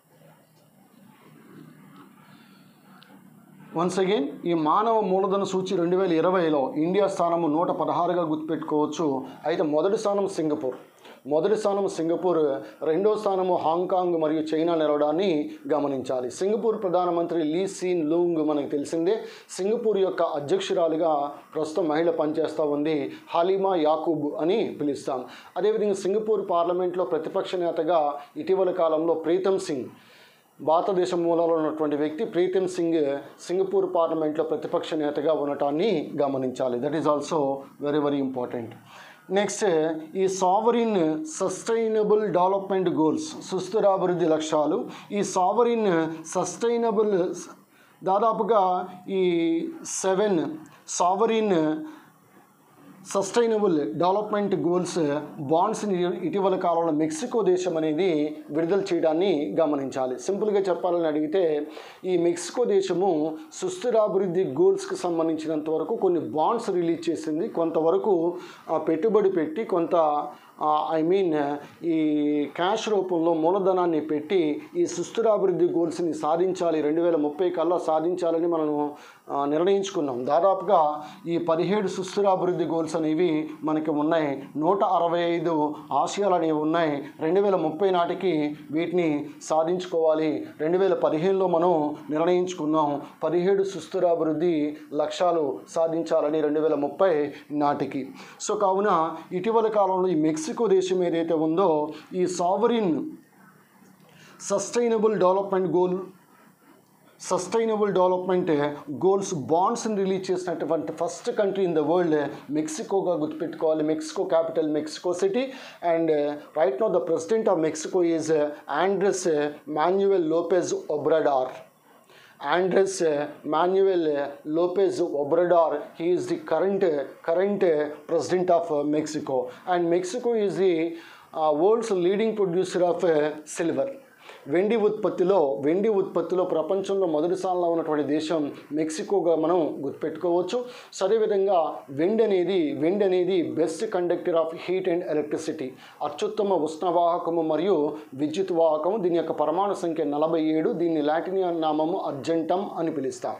వన్స్ అగైన్ ఈ మానవ మూలధన సూచి రెండు వేల ఇరవైలో ఇండియా స్థానము నూట పదహారుగా గుర్తుపెట్టుకోవచ్చు అయితే మొదటి స్థానం సింగపూర్ మొదటి స్థానం సింగపూర్ రెండో స్థానము హాంకాంగ్ మరియు చైనా నిలవడాన్ని గమనించాలి సింగపూర్ ప్రధానమంత్రి లీ సీన్ లూంగ్ మనకు తెలిసిందే సింగపూర్ యొక్క అధ్యక్షురాలిగా ప్రస్తుతం మహిళ పనిచేస్తూ ఉంది హలీమా యాకూబ్ అని పిలుస్తాం అదేవిధంగా సింగపూర్ పార్లమెంట్లో ప్రతిపక్ష నేతగా ఇటీవల కాలంలో ప్రీతం సింగ్ భారతదేశం మూలంలో ఉన్నటువంటి వ్యక్తి ప్రీతం సింగ్ సింగపూర్ పార్లమెంట్లో ప్రతిపక్ష నేతగా ఉండటాన్ని గమనించాలి that is also very very important next ఈ సావరిన్ సస్టైనబుల్ డెవలప్మెంట్ గోల్స్ సుస్థిరాభివృద్ధి లక్ష్యాలు ఈ సావరిన్ సస్టైనబుల్ దాదాపుగా ఈ seven sovereign sustainable development goals బాండ్స్ని ఇటీవల కాలంలో మెక్సికో దేశం అనేది విడుదల చేయడాన్ని గమనించాలి సింపుల్గా చెప్పాలని అడిగితే ఈ మెక్సికో దేశము సుస్థిరాభివృద్ధి గోల్స్కి సంబంధించినంత వరకు కొన్ని బాండ్స్ రిలీజ్ చేసింది కొంతవరకు ఆ, పెట్టుబడి పెట్టి కొంత ఐ మీన్ ఈ క్యాష్ రూపంలో మూలధనాన్ని పెట్టి ఈ సుస్థిరాభివృద్ధి గోల్స్ని సాధించాలి రెండు వేల ముప్పై కల్లా సాధించాలని మనం ఆ, నిర్ణయించుకున్నాం దాదాపుగా ఈ పదిహేడు సుస్థిరాభివృద్ధి గోల్స్ అనేవి మనకి ఉన్నాయి నూట అరవై ఐదు ఆశయాలు అనేవి ఉన్నాయి రెండు వేల ముప్పై నాటికి వీటిని సాధించుకోవాలి రెండు వేల పదిహేనులో మనం నిర్ణయించుకున్నాం పదిహేడు సుస్థిరాభివృద్ధి లక్ష్యాలు సాధించాలని రెండు వేల ముప్పై నాటికి సో కావున ఇటీవల కాలంలో ఈ మెక్సికో దేశం ఏదైతే ఉందో ఈ sovereign sustainable development goal sustainable development goals బాండ్స్ని రిలీజ్ చేసినటువంటి first country in the world మెక్సికోగా గుర్తుపెట్టుకోవాలి Mexico capital Mexico City and right now the president of Mexico is Andres Manuel Lopez Obrador Andres Manuel Lopez Obrador he is the current current president of Mexico and Mexico is the world's leading producer of silver వెండి ఉత్పత్తిలో వెండి ఉత్పత్తిలో ప్రపంచంలో మొదటి స్థానంలో ఉన్నటువంటి దేశం మెక్సికోగా మనం గుర్తుపెట్టుకోవచ్చు సో అదేవిధంగా వెండి అనేది వెండి అనేది best conductor of heat and electricity అత్యుత్తమ ఉష్ణవాహకము మరియు విద్యుత్ వాహకము దీని యొక్క పరమాణు సంఖ్య నలభై ఏడు దీన్ని లాటినియా నామము అర్జెంటం అని పిలుస్తాం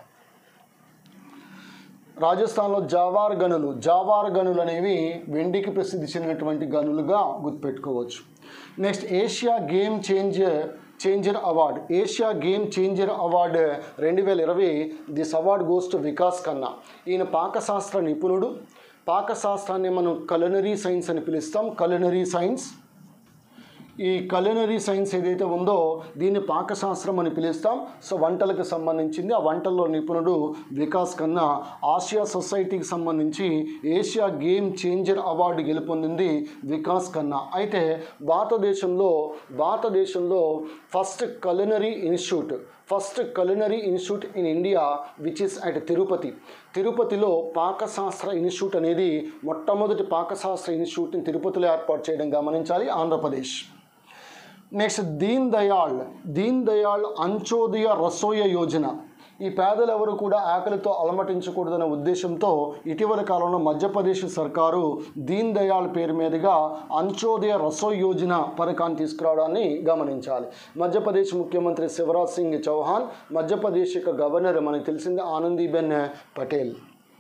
రాజస్థాన్లో జావార్ గనులు జావార్ గనులు అనేవి వెండికి ప్రసిద్ధి చెందినటువంటి గనులుగా గుర్తుపెట్టుకోవచ్చు next Asia game change changer award Asia game changer award రెండు వేల ఇరవై this award goes to Vikas Khanna ఈయన పాకశాస్త్ర నిపుణుడు పాకశాస్త్రాన్ని మనం కలనరీ సైన్స్ అని పిలుస్తాం కలనరీ సైన్స్ ఈ కలినరీ సైన్స్ ఏదైతే ఉందో దీన్ని పాకశాస్త్రం అని పిలుస్తాం సో వంటలకు సంబంధించింది ఆ వంటల్లో నిపుణుడు వికాస్ కన్నా ఆసియా సొసైటీకి సంబంధించి ఏషియా గేమ్ చేంజర్ అవార్డు గెలుపొందింది వికాస్ కన్నా అయితే భారతదేశంలో భారతదేశంలో first culinary institute first culinary institute in India which is at Tirupati తిరుపతిలో పాకశాస్త్ర ఇన్స్టిట్యూట్ అనేది మొట్టమొదటి పాకశాస్త్ర ఇన్స్టిట్యూట్ని తిరుపతిలో ఏర్పాటు చేయడం గమనించాలి ఆంధ్రప్రదేశ్ నెక్స్ట్ దీన్ దయాళ్ దీన్ దయాళ్ అంచోదయ రసోయ యోజన ఈ పేదలు ఎవరు కూడా ఆకలితో అలమటించకూడదనే ఉద్దేశంతో ఇటీవల కాలంలో మధ్యప్రదేశ్ సర్కారు దీన్ దయాళ్ పేరు మీదుగా అంచోదయ రసోయ్ యోజన పథకాన్ని తీసుకురావడాన్ని గమనించాలి మధ్యప్రదేశ్ ముఖ్యమంత్రి శివరాజ్ సింగ్ చౌహాన్ మధ్యప్రదేశ్ యొక్క గవర్నర్ మనకు తెలిసింది ఆనందీబెన్ పటేల్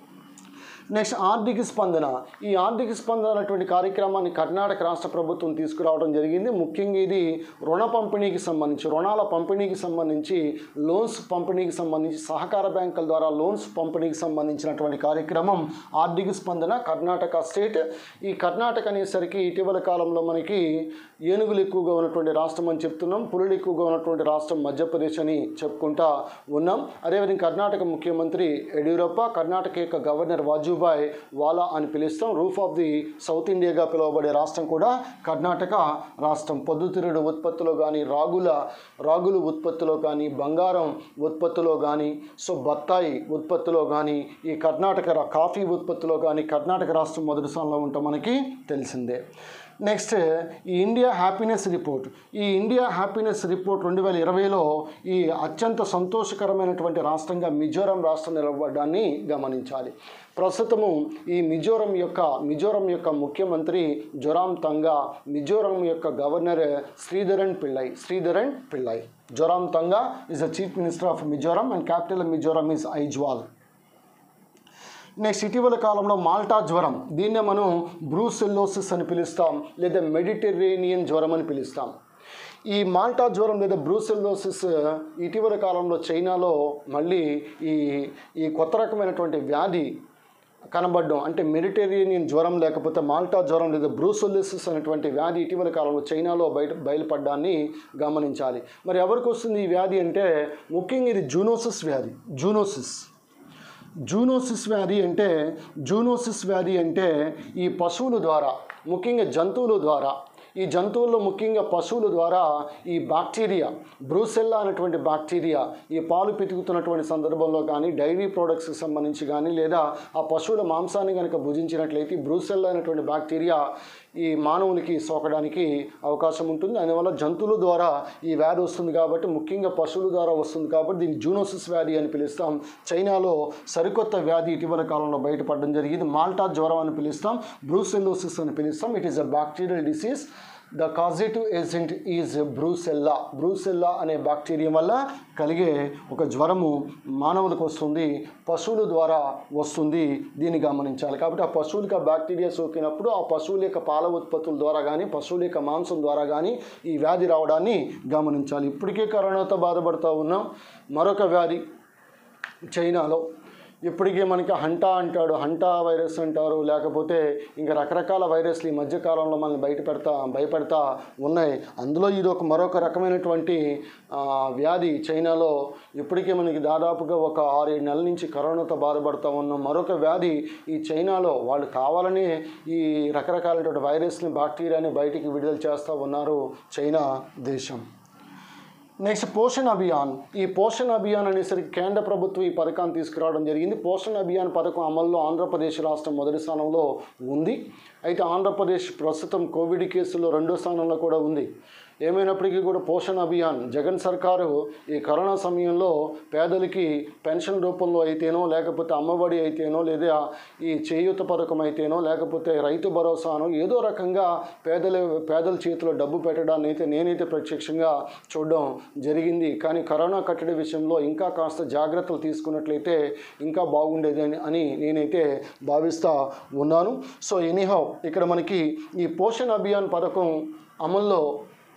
నెక్స్ట్ ఆర్థిక స్పందన ఈ ఆర్థిక స్పందన అనేటువంటి కార్యక్రమాన్ని కర్ణాటక రాష్ట్ర ప్రభుత్వం తీసుకురావడం జరిగింది ముఖ్యంగా ఇది రుణ పంపిణీకి సంబంధించి రుణాల పంపిణీకి సంబంధించి లోన్స్ పంపిణీకి సంబంధించి సహకార బ్యాంకుల ద్వారా లోన్స్ పంపిణీకి సంబంధించినటువంటి కార్యక్రమం ఆర్థిక స్పందన కర్ణాటక స్టేట్ ఈ కర్ణాటక అనేసరికి ఇటీవల కాలంలో మనకి ఏనుగులు ఎక్కువగా ఉన్నటువంటి రాష్ట్రం అని చెప్తున్నాం పులులు ఎక్కువగా ఉన్నటువంటి రాష్ట్రం మధ్యప్రదేశ్ అని చెప్పుకుంటా ఉన్నాం అదేవిధంగా కర్ణాటక ముఖ్యమంత్రి యడ్యూరప్ప కర్ణాటక యొక్క గవర్నర్ వాజుభాయ్ వాలా అని పిలుస్తాం రూఫ్ ఆఫ్ ది సౌత్ ఇండియాగా పిలువబడే రాష్ట్రం కూడా కర్ణాటక రాష్ట్రం పొద్దుతిరుడు ఉత్పత్తిలో కానీ రాగుల రాగులు ఉత్పత్తిలో కానీ బంగారం ఉత్పత్తిలో కానీ సో బత్తాయి ఉత్పత్తిలో కానీ ఈ కర్ణాటక రా- కాఫీ ఉత్పత్తిలో కానీ కర్ణాటక రాష్ట్రం మొదటి స్థానంలో ఉంటాం మనకి తెలిసిందే నెక్స్ట్ ఈ ఇండియా హ్యాపీనెస్ రిపోర్ట్ ఈ ఇండియా హ్యాపీనెస్ రిపోర్ట్ రెండు వేల ఇరవైలో ఈ అత్యంత సంతోషకరమైనటువంటి రాష్ట్రంగా మిజోరాం రాష్ట్రం నిలబడ్డాన్ని గమనించాలి ప్రస్తుతము ఈ మిజోరం యొక్క మిజోరం యొక్క ముఖ్యమంత్రి జొరామ్ తంగా మిజోరం యొక్క governor Sreedharan Pillai Sreedharan Pillai Zoramthanga is the chief minister of Mizoram and capital of Mizoram is Aizawl next ఇటీవల కాలంలో మాల్టా జ్వరం దీన్నే మనం బ్రూసెల్లోసిస్ అని పిలుస్తాం లేదా మెడిటరేనియన్ జ్వరం అని పిలుస్తాం ఈ మాల్టా జ్వరం లేదా బ్రూసెల్లోసిస్ ఇటీవల కాలంలో చైనాలో మళ్ళీ ఈ ఈ కొత్త రకమైనటువంటి వ్యాధి కనబడడం అంటే మెడిటేరియనియన్ జ్వరం లేకపోతే మాల్టా జ్వరం లేదా బ్రూసోలిసిస్ అనేటువంటి వ్యాధి ఇటీవల కాలంలో చైనాలో బయట బయలుపడ్డాన్ని గమనించాలి మరి ఎవరికి వస్తుంది ఈ వ్యాధి అంటే ముఖ్యంగా ఇది జూనోసిస్ వ్యాధి జూనోసిస్ జూనోసిస్ వ్యాధి అంటే జూనోసిస్ వ్యాధి అంటే ఈ పశువుల ద్వారా ముఖ్యంగా జంతువుల ద్వారా ఈ జంతువుల్లో ముఖ్యంగా పశువుల ద్వారా ఈ బాక్టీరియా బ్రూసెల్లా అనేటువంటి బాక్టీరియా ఈ పాలు పితుకుతున్నటువంటి సందర్భంలో కానీ డైరీ ప్రోడక్ట్స్కి సంబంధించి కానీ లేదా ఆ పశువుల మాంసాన్ని కనుక భుజించినట్లయితే ఈ బ్రూసెల్లా అనేటువంటి బాక్టీరియా ఈ మానవునికి సోకడానికి అవకాశం ఉంటుంది అందువల్ల జంతువుల ద్వారా ఈ వ్యాధి వస్తుంది కాబట్టి ముఖ్యంగా పశువుల ద్వారా వస్తుంది కాబట్టి దీన్ని జూనోసిస్ వ్యాధి అని పిలుస్తాం చైనాలో సరికొత్త వ్యాధి ఇటీవల కాలంలో బయటపడడం జరిగింది మాల్టా జ్వరం అని పిలుస్తాం బ్రూసెల్లోసిస్ అని పిలుస్తాం it is a bacterial disease the causative agent is Brucella Brucella అనే బ్యాక్టీరియా వల్ల కలిగే ఒక జ్వరము మానవులకు వస్తుంది పశువుల ద్వారా వస్తుంది దీన్ని గమనించాలి కాబట్టి ఆ పశువులకి ఆ బ్యాక్టీరియా సోకినప్పుడు ఆ పశువుల యొక్క పాల ఉత్పత్తుల ద్వారా కానీ పశువుల యొక్క మాంసం ద్వారా కానీ ఈ వ్యాధి రావడాన్ని గమనించాలి ఇప్పటికే కరోనాతో బాధపడుతూ ఉన్నాం మరొక వ్యాధి చైనాలో ఇప్పటికే మనకి హంటా అంటాడు హంటా వైరస్ అంటారు లేకపోతే ఇంకా రకరకాల వైరస్లు ఈ మధ్యకాలంలో మనల్ని బయట పెడతా భయపెడతా ఉన్నాయి అందులో ఇది ఒక మరొక రకమైనటువంటి ఆ, వ్యాధి చైనాలో ఇప్పటికే మనకి దాదాపుగా ఒక ఆరు ఏడు నెలల నుంచి కరోనాతో బాధపడుతూ ఉన్న మరొక వ్యాధి ఈ చైనాలో వాళ్ళు కావాలని ఈ రకరకాలైనటువంటి వైరస్ని బాక్టీరియాని బయటికి విడుదల చేస్తూ ఉన్నారు చైనా దేశం నెక్స్ట్ పోషణ్ అభియాన్ ఈ పోషణ్ అభియాన్ అనేసరికి కేంద్ర ప్రభుత్వం ఈ పథకాన్ని తీసుకురావడం జరిగింది పోషణ్ అభియాన్ పథకం అమల్లో ఆంధ్రప్రదేశ్ రాష్ట్రం మొదటి స్థానంలో ఉంది అయితే ఆంధ్రప్రదేశ్ ప్రస్తుతం కోవిడ్ కేసుల్లో రెండో స్థానంలో కూడా ఉంది ఏమైనప్పటికీ కూడా పోషణ్ అభియాన్ జగన్ సర్కారు ఈ కరోనా సమయంలో పేదలకి పెన్షన్ రూపంలో అయితేనో లేకపోతే అమ్మఒడి అయితేనో లేదా ఈ చేయూత పథకం అయితేనో లేకపోతే రైతు భరోసానో ఏదో రకంగా పేదల పేదల చేతిలో డబ్బు పెట్టడాన్ని అయితే నేనైతే ప్రత్యక్షంగా చూడడం జరిగింది కానీ కరోనా కట్టడి విషయంలో ఇంకా కాస్త జాగ్రత్తలు తీసుకున్నట్లయితే ఇంకా బాగుండేది అని అని నేనైతే భావిస్తూ ఉన్నాను సో ఎనీహౌ ఇక్కడ మనకి ఈ పోషణ్ అభియాన్ పథకం అమల్లో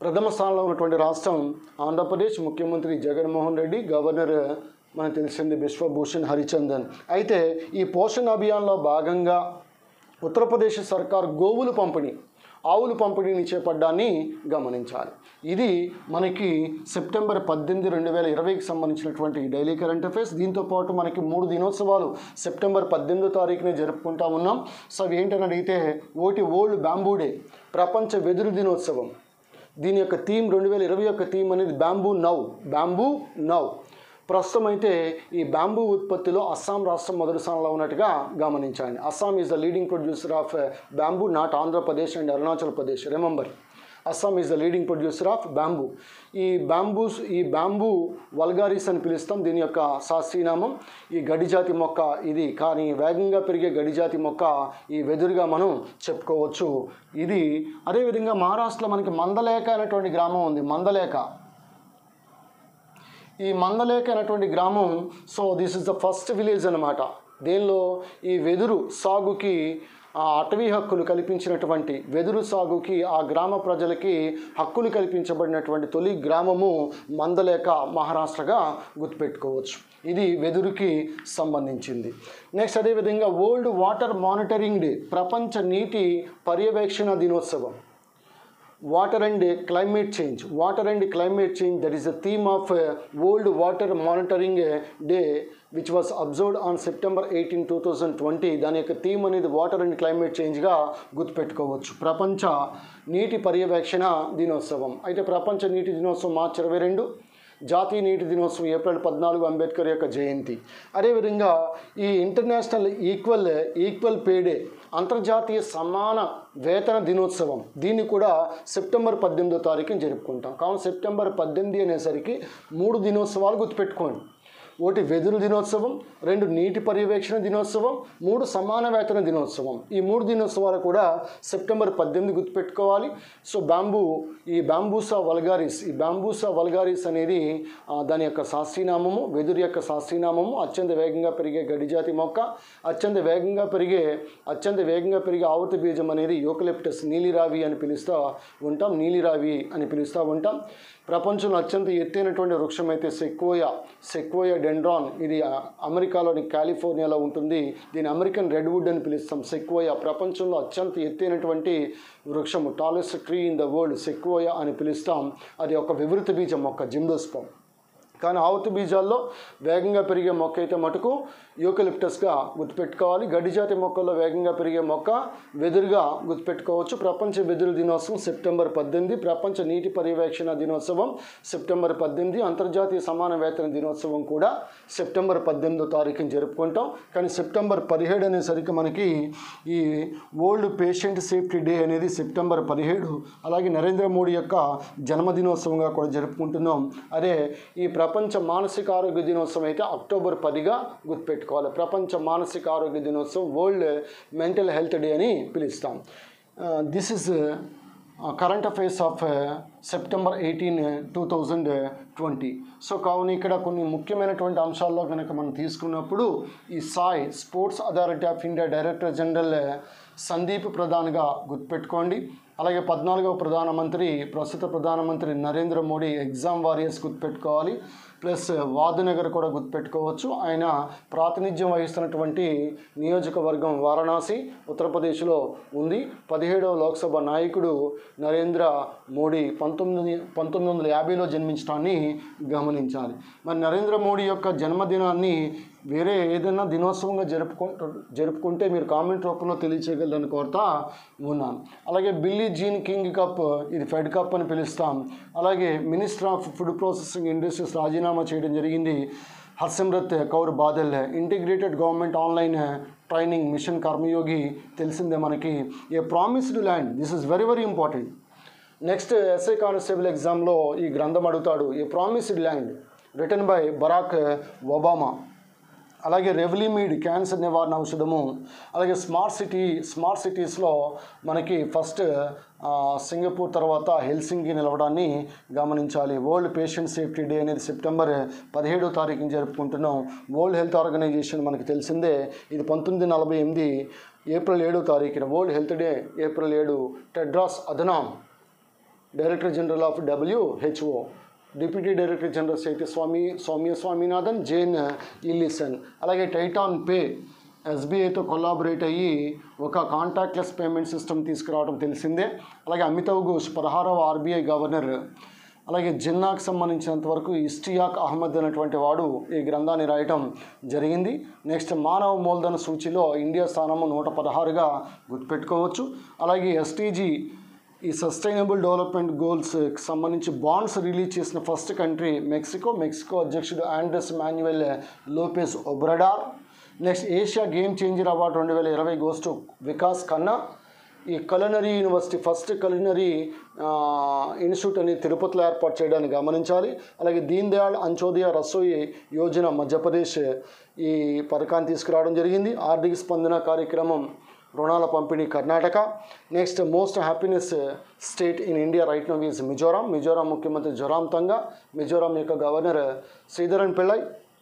ప్రథమ స్థానంలో ఉన్నటువంటి రాష్ట్రం ఆంధ్రప్రదేశ్ ముఖ్యమంత్రి జగన్మోహన్ రెడ్డి గవర్నర్ మనకు తెలిసింది బిశ్వభూషణ్ హరిచందన్ అయితే ఈ పోషణ్ అభియాన్లో భాగంగా ఉత్తరప్రదేశ్ సర్కార్ గోవులు పంపిణీ ఆవులు పంపిణీని చేపడ్డాన్ని గమనించాలి ఇది మనకి సెప్టెంబర్ పద్దెనిమిది రెండు వేల ఇరవైకి సంబంధించినటువంటి డైలీ కరెంట్ అఫైర్స్ దీంతో పాటు మనకి మూడు దినోత్సవాలు సెప్టెంబర్ పద్దెనిమిదో తారీఖునే జరుపుకుంటా ఉన్నాం సో అవి ఏంటని అడిగితే ఓటి ఓల్డ్ బ్యాంబూ డే ప్రపంచ వెదురు దినోత్సవం దీని యొక్క థీమ్ రెండు వేల ఇరవై యొక్క థీమ్ అనేది బ్యాంబూ నౌ బ్యాంబూ నౌ ప్రస్తుతం అయితే ఈ బ్యాంబూ ఉత్పత్తిలో అస్సాం రాష్ట్రం మొదటి స్థానంలో ఉన్నట్టుగా గమనించండి Assam is the leading producer of bamboo not Andhra Pradesh and Arunachal Pradesh remember Assam is the leading producer of bamboo ఈ బ్యాంబూస్ ఈ బ్యాంబూ వల్గారిస్ అని పిలుస్తాం దీని యొక్క శాస్త్రీనామం ఈ గడిజాతి మొక్క ఇది కానీ వేగంగా పెరిగే గడిజాతి మొక్క ఈ వెదురుగా మనం చెప్పుకోవచ్చు ఇది అదేవిధంగా మహారాష్ట్రలో మనకి మందలేక అనేటువంటి గ్రామం ఉంది మందలేక ఈ మందలేక అనేటువంటి గ్రామం so this is the first village అనమాట దీనిలో ఈ వెదురు సాగుకి ఆ అటవీ హక్కులు కల్పించినటువంటి వెదురు సాగుకి ఆ గ్రామ ప్రజలకి హక్కులు కల్పించబడినటువంటి తొలి గ్రామము మందలేక మహారాష్ట్రగా గుర్తుపెట్టుకోవచ్చు ఇది వెదురుకి సంబంధించింది నెక్స్ట్ అదేవిధంగా వరల్డ్ వాటర్ మానిటరింగ్ డే ప్రపంచ నీటి పర్యవేక్షణ దినోత్సవం water and climate change water and climate change that is the theme of world water monitoring day which was observed on September eighteen two thousand twenty దాని యొక్క theme అనేది water and climate చేంజ్గా గుర్తుపెట్టుకోవచ్చు ప్రపంచ నీటి పర్యవేక్షణ దినోత్సవం అయితే ప్రపంచ నీటి దినోత్సవం మార్చి ఇరవై రెండు జాతీయ నీటి దినోత్సవం ఏప్రిల్ పద్నాలుగు అంబేద్కర్ యొక్క జయంతి అదేవిధంగా ఈ ఇంటర్నేషనల్ ఈక్వల్ ఈక్వల్ పేడే అంతర్జాతీయ సమాన వేతన దినోత్సవం దీన్ని కూడా సెప్టెంబర్ పద్దెనిమిదో తారీఖున జరుపుకుంటాం కావున సెప్టెంబర్ పద్దెనిమిది అనేసరికి మూడు దినోత్సవాలు గుర్తుపెట్టుకోండి ఒకటి వెదురు దినోత్సవం రెండు నీటి పర్యవేక్షణ దినోత్సవం మూడు సమాన వేతన దినోత్సవం ఈ మూడు దినోత్సవాలు కూడా సెప్టెంబర్ పద్దెనిమిది గుర్తుపెట్టుకోవాలి సో బ్యాంబూ ఈ బ్యాంబూసా వల్గారిస్ ఈ బ్యాంబూసా వల్గారిస్ అనేది ఆ, దాని యొక్క శాస్త్రీనామము వెదురు యొక్క శాస్త్రీనామము అత్యంత వేగంగా పెరిగే గడిజాతి మొక్క అత్యంత వేగంగా పెరిగే అత్యంత వేగంగా పెరిగే ఆవుత బీజం అనేది యూకలిప్టస్ నీలిరావి అని పిలుస్తూ ఉంటాం నీలిరావి అని పిలుస్తూ ఉంటాం ప్రపంచంలో అత్యంత ఎత్తైనటువంటి వృక్షం అయితే సెక్వోయా సెక్వోయా డెండ్రాన్ ఇది ఆ, అమెరికాలోని కాలిఫోర్నియాలో ఉంటుంది దీని అమెరికన్ రెడ్వుడ్ అని పిలుస్తాం సెక్వోయా ప్రపంచంలో అత్యంత ఎత్తైనటువంటి వృక్షము tallest tree in the world sequoia అని పిలుస్తాం అది ఒక వివృత బీజం మొక్క జిమ్డోస్పం కానీ ఆవుతు బీజాల్లో వేగంగా పెరిగే మొక్క అయితే మటుకు యూకలిప్టస్గా గుర్తుపెట్టుకోవాలి గడ్డి జాతి మొక్కల్లో వేగంగా పెరిగే మొక్క వెదురుగా గుర్తుపెట్టుకోవచ్చు ప్రపంచ వెదురు దినోత్సవం సెప్టెంబర్ పద్దెనిమిది ప్రపంచ నీటి పర్యవేక్షణ దినోత్సవం సెప్టెంబర్ పద్దెనిమిది అంతర్జాతీయ సమాన వేతన దినోత్సవం కూడా సెప్టెంబర్ పద్దెనిమిదో తారీఖున జరుపుకుంటాం కానీ సెప్టెంబర్ పదిహేడు అనేసరికి మనకి ఈ ఓల్డ్ పేషెంట్ సేఫ్టీ డే అనేది సెప్టెంబర్ పదిహేడు అలాగే నరేంద్ర మోడీ యొక్క జన్మదినోత్సవంగా కూడా జరుపుకుంటున్నాం అదే ఈ ప్రపంచ మానసిక ఆరోగ్య దినోత్సవం అయితే అక్టోబర్ పదిగా గుర్తుపెట్టుకోవాలి ప్రపంచ మానసిక ఆరోగ్య దినోత్సవం వరల్డ్ మెంటల్ హెల్త్ డే అని పిలుస్తాం this is current affairs of September eighteen two thousand twenty so కావున ఇక్కడ కొన్ని ముఖ్యమైనటువంటి అంశాల్లో కనుక మనం తీసుకున్నప్పుడు ఈ SAI sports authority of India director general Sandeep ప్రధాన్గా గుర్తుపెట్టుకోండి అలాగే పద్నాలుగవ ప్రధానమంత్రి ప్రస్తుత ప్రధానమంత్రి నరేంద్ర మోడీ ఎగ్జామ్ వారియర్స్ గుర్తుపెట్టుకోవాలి ప్లస్ వాదునగర్ కూడా గుర్తుపెట్టుకోవచ్చు ఆయన ప్రాతినిధ్యం వహిస్తున్నటువంటి నియోజకవర్గం వారణాసి ఉత్తరప్రదేశ్లో ఉంది పదిహేడవ లోక్సభ నాయకుడు నరేంద్ర మోడీ పంతొమ్మిది పంతొమ్మిది వందల యాభైలో జన్మించడాన్ని గమనించాలి మరి నరేంద్ర మోడీ యొక్క జన్మదినాన్ని వేరే ఏదైనా దినోత్సవంగా జరుపుకు జరుపుకుంటే మీరు కామెంట్ రూపంలో తెలియచేయగలరని కోరుతా ఉన్నాను అలాగే బిల్లీ జీన్ కింగ్ కప్ ఇది ఫెడ్ కప్ అని పిలుస్తాం అలాగే minister of food processing industries రాజీనామా చేయడం జరిగింది Harsimrat Kaur Badal integrated government online training mission Karmayogi తెలిసిందే మనకి a promised land this is very very important next SI constable ఎగ్జామ్లో ఈ గ్రంథం అడుగుతాడు a promised land return by Barack Obama అలాగే రెవలీమీడ్ క్యాన్సర్ నివారణ ఔషధము అలాగే స్మార్ట్ సిటీ స్మార్ట్ సిటీస్లో మనకి ఫస్ట్ ఆ, సింగపూర్ తర్వాత హెల్సింకి నిలవడాన్ని గమనించాలి వరల్డ్ పేషెంట్ సేఫ్టీ డే అనేది సెప్టెంబర్ పదిహేడో తారీఖున జరుపుకుంటున్నాం వరల్డ్ హెల్త్ ఆర్గనైజేషన్ మనకి తెలిసిందే ఇది పంతొమ్మిది నలభై ఎనిమిది ఏప్రిల్ ఏడో తారీఖున వరల్డ్ హెల్త్ డే ఏప్రిల్ ఏడు Tedros Adhanom director general of WHO deputy director general అయితే స్వామి సౌమ్య స్వామినాథన్ జేన్ ఇల్లిసన్ అలాగే టైటాన్ పే ఎస్బీఐతో కొలాబరేట్ అయ్యి ఒక కాంటాక్ట్లెస్ పేమెంట్ సిస్టమ్ తీసుకురావడం తెలిసిందే అలాగే అమితావ్ ఘోష్ పదహారవ ఆర్బీఐ గవర్నర్ అలాగే జిన్నాకు సంబంధించినంత వరకు ఇస్టియాక్ అహ్మద్ అనేటువంటి వాడు ఈ గ్రంథాన్ని రాయటం జరిగింది నెక్స్ట్ మానవ మూలధన సూచిలో ఇండియా స్థానము నూట పదహారుగా గుర్తుపెట్టుకోవచ్చు అలాగే ఎస్టీజీ ఈ సస్టైనబుల్ డెవలప్మెంట్ గోల్స్కి సంబంధించి బాండ్స్ రిలీజ్ చేసిన ఫస్ట్ కంట్రీ మెక్సికో మెక్సికో అధ్యక్షుడు Andres Manuel Lopez Obrador next Asia game changer award రెండు వేల ఇరవై గోస్ టు వికాస్ ఖన్నా ఈ culinary university first culinary institute అని తిరుపతిలో ఏర్పాటు చేయడాన్ని గమనించాలి అలాగే దీన్ దయాళ్ అంచోదయ రసోయి యోజన మధ్యప్రదేశ్ ఈ పథకాన్ని తీసుకురావడం జరిగింది ఆర్థిక స్పందన కార్యక్రమం రుణాల పంపిణీ Karnataka next most happiness state in India right now is Mizoram Mizoram ముఖ్యమంత్రి జోరాం తంగా మిజోరాం యొక్క governor Sreedharan Pillai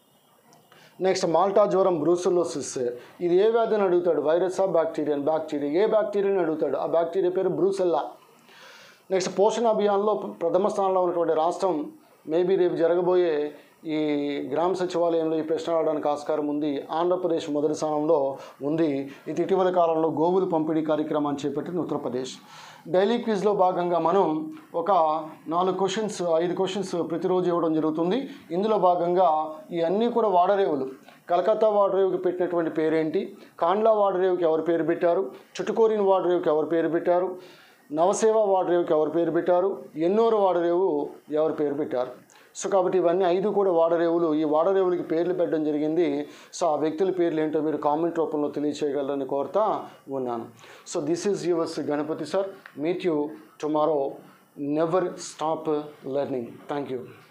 next Malta జ్వరం బ్రూసెలోసిస్ ఇది ఏ వ్యాధిని అడుగుతాడు వైరసా బ్యాక్టీరియా బ్యాక్టీరియా ఏ బ్యాక్టీరియాని అడుగుతాడు ఆ బ్యాక్టీరియా పేరు బ్రూసెల్లా నెక్స్ట్ పోషణ అభియాన్లో ప్రథమ స్థానంలో ఉన్నటువంటి రాష్ట్రం మేబీ రేపు జరగబోయే ఈ గ్రామ సచివాలయంలో ఈ ప్రశ్న రావడానికి ఆస్కారం ఉంది ఆంధ్రప్రదేశ్ మొదటి స్థానంలో ఉంది ఇది ఇటీవల కాలంలో గోవులు పంపిణీ కార్యక్రమాన్ని చేపట్టింది ఉత్తరప్రదేశ్ డైలీ క్విజ్లో భాగంగా మనం ఒక నాలుగు క్వశ్చన్స్ ఐదు క్వశ్చన్స్ ప్రతిరోజు ఇవ్వడం జరుగుతుంది ఇందులో భాగంగా ఈ అన్నీ కూడా వాడరేవులు కలకత్తా వాడరేవుకి పెట్టినటువంటి పేరేంటి కాండ్లా వాడరేవుకి ఎవరు పేరు పెట్టారు చుట్టుకోరిన వాడరేవుకి ఎవరు పేరు పెట్టారు నవసేవ వాడరేవుకి ఎవరు పేరు పెట్టారు ఎన్నోరు వాడరేవు ఎవరు పేరు పెట్టారు సో కాబట్టి ఇవన్నీ ఐదు కూడా వాడరేవులు ఈ వాడరేవులకి పేర్లు పెట్టడం జరిగింది సో ఆ వ్యక్తుల పేర్లు ఏంటో మీరు కామెంట్ రూపంలో తెలియచేయగలరని కోరుతా ఉన్నాను so this is yours Ganapathi sir meet you tomorrow never stop learning thank you